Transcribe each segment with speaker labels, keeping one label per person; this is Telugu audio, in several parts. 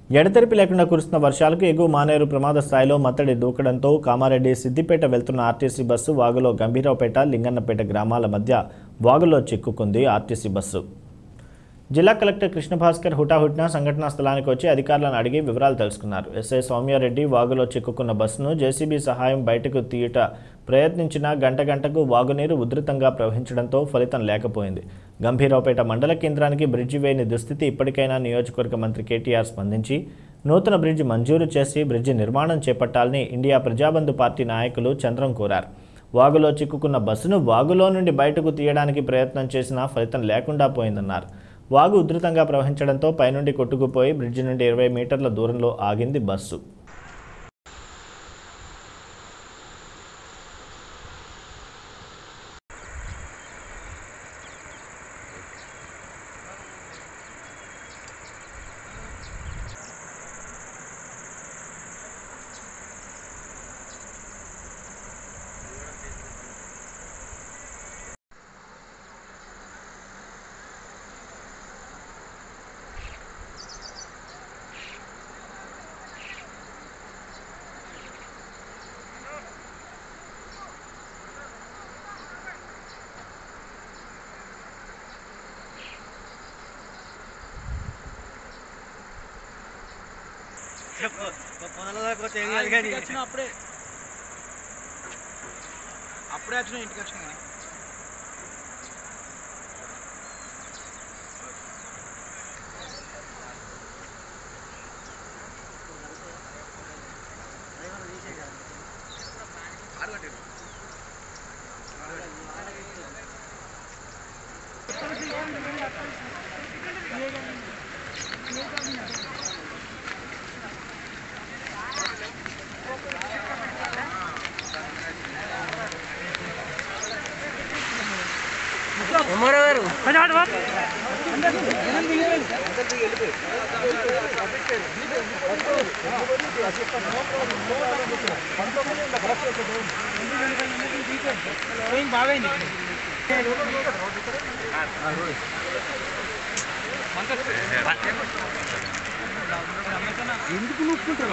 Speaker 1: ఎడతెరిపి లేకుండా కురుస్తున్న వర్షాలకు ఎగువ మానేరు ప్రమాద స్థాయిలో మత్తడి దూకడంతో కామారెడ్డి సిద్దిపేట వెళ్తున్న ఆర్టీసీ బస్సు వాగులో గంభీరావుపేట లింగన్నపేట గ్రామాల మధ్య వాగులో చిక్కుకుంది ఆర్టీసీ బస్సు జిల్లా కలెక్టర్ కృష్ణభాస్కర్ హుటాహుటిన సంఘటనా స్థలానికి వచ్చి అధికారులను అడిగి వివరాలు తెలుసుకున్నారు ఎస్ఐ సౌమ్యారెడ్డి వాగులో చిక్కుకున్న బస్సును జేసీబీ సహాయం బయటకు తీయట ప్రయత్నించిన గంట గంటకు వాగునీరు ఉధృతంగా ప్రవహించడంతో ఫలితం లేకపోయింది గంభీరావుపేట మండల కేంద్రానికి బ్రిడ్జి వేయని దుస్థితి ఇప్పటికైనా నియోజకవర్గ మంత్రి కేటీఆర్ స్పందించి నూతన బ్రిడ్జి మంజూరు చేసి బ్రిడ్జి నిర్మాణం చేపట్టాలని ఇండియా ప్రజాబంధు పార్టీ నాయకులు చంద్రం కోరారు వాగులో చిక్కుకున్న బస్సును వాగులో నుండి బయటకు తీయడానికి ప్రయత్నం చేసినా ఫలితం లేకుండా పోయిందన్నారు వాగు ఉధృతంగా ప్రవహించడంతో పైనుండి కొట్టుకుపోయి బ్రిడ్జి నుండి ఇరవై మీటర్ల దూరంలో ఆగింది బస్సు
Speaker 2: అప్పుడే అప్పుడే వచ్చిన ఇంటికి వచ్చిన కానీ బాగైంది ఎందుకు నొక్కుంటారు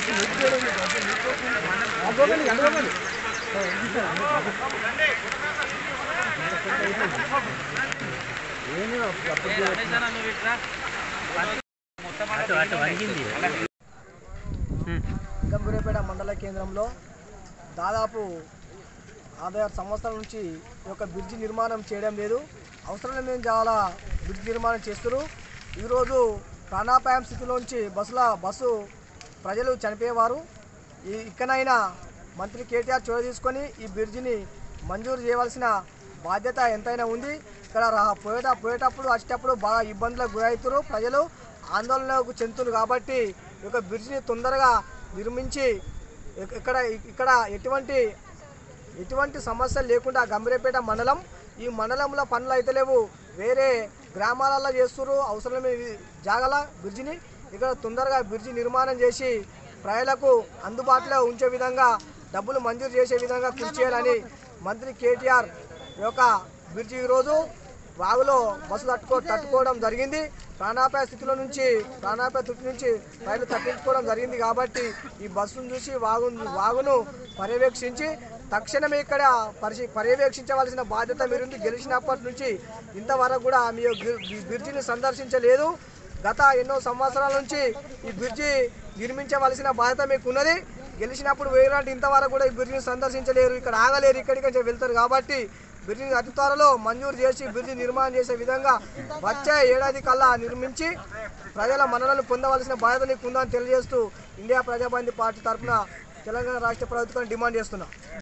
Speaker 3: గంభీరపేట మండల కేంద్రంలో దాదాపు యాభై ఆరు సంవత్సరాల నుంచి ఈ యొక్క బ్రిడ్జి నిర్మాణం చేయడం లేదు అవసరం లేని చాలా బ్రిడ్జి నిర్మాణం చేస్తారు ఈరోజు ప్రాణాపాయం స్థితిలోంచి బస్సుల బస్సు ప్రజలు చనిపోయేవారు ఈ ఇక్కడైనా మంత్రి కేటీఆర్ చొరవ తీసుకొని ఈ బ్రిడ్జిని మంజూరు చేయవలసిన బాధ్యత ఎంతైనా ఉంది ఇక్కడ రా- పోయేట పోయేటప్పుడు వచ్చేటప్పుడు బాగా ఇబ్బందులకు గురవుతారు ప్రజలు ఆందోళనకు చెందుతున్నారు కాబట్టి ఈ యొక్క బ్రిడ్జిని తొందరగా నిర్మించి ఇక్- ఇక్కడ ఇక్కడ ఎటువంటి ఎటువంటి సమస్యలు లేకుండా గంభీరపేట మండలం ఈ మండలంలో పనులు అయితే లేవు వేరే గ్రామాలలో చేస్తున్నారు అవసరమైన జాగల బ్రిడ్జిని ఇక్కడ తొందరగా బ్రిడ్జి నిర్మాణం చేసి ప్రజలకు అందుబాటులో ఉంచే విధంగా డబ్బులు మంజూరు చేసే విధంగా కృషి చేయాలని మంత్రి కేటీఆర్ యొక్క బ్రిడ్జి ఈరోజు వాగులో బస్సు తట్టుకో తట్టుకోవడం జరిగింది ప్రాణాపాయ స్థితిలో నుంచి ప్రాణాపాయ స్థితి నుంచి రైలు తప్పించుకోవడం జరిగింది కాబట్టి ఈ బస్సును చూసి వాగు వాగును పర్యవేక్షించి తక్షణమే ఇక్కడ పరిశీ పర్యవేక్షించవలసిన బాధ్యత మీరుంది గెలిచినప్పటి నుంచి ఇంతవరకు కూడా మీ బ్రి- బ్రిడ్జిని సందర్శించలేదు గత ఎన్నో సంవత్సరాల నుంచి ఈ బ్రిడ్జి నిర్మించవలసిన బాధ్యత మీకు ఉన్నది గెలిచినప్పుడు వేరంటే ఇంతవరకు కూడా ఈ బ్రిడ్జిని సందర్శించలేరు ఇక్కడ ఆగలేరు ఇక్కడికి నుంచి వెళ్తారు కాబట్టి బ్రిడ్జిని అతి త్వరలో మంజూరు చేసి బ్రిడ్జి నిర్మాణం చేసే విధంగా వచ్చే ఏడాది కల్లా నిర్మించి ప్రజల మన్ననలు పొందవలసిన బాధ్యత నీకు ఉందని తెలియజేస్తూ ఇండియా ప్రజాబంధి పార్టీ తరఫున తెలంగాణ రాష్ట్ర ప్రభుత్వం డిమాండ్ చేస్తున్నా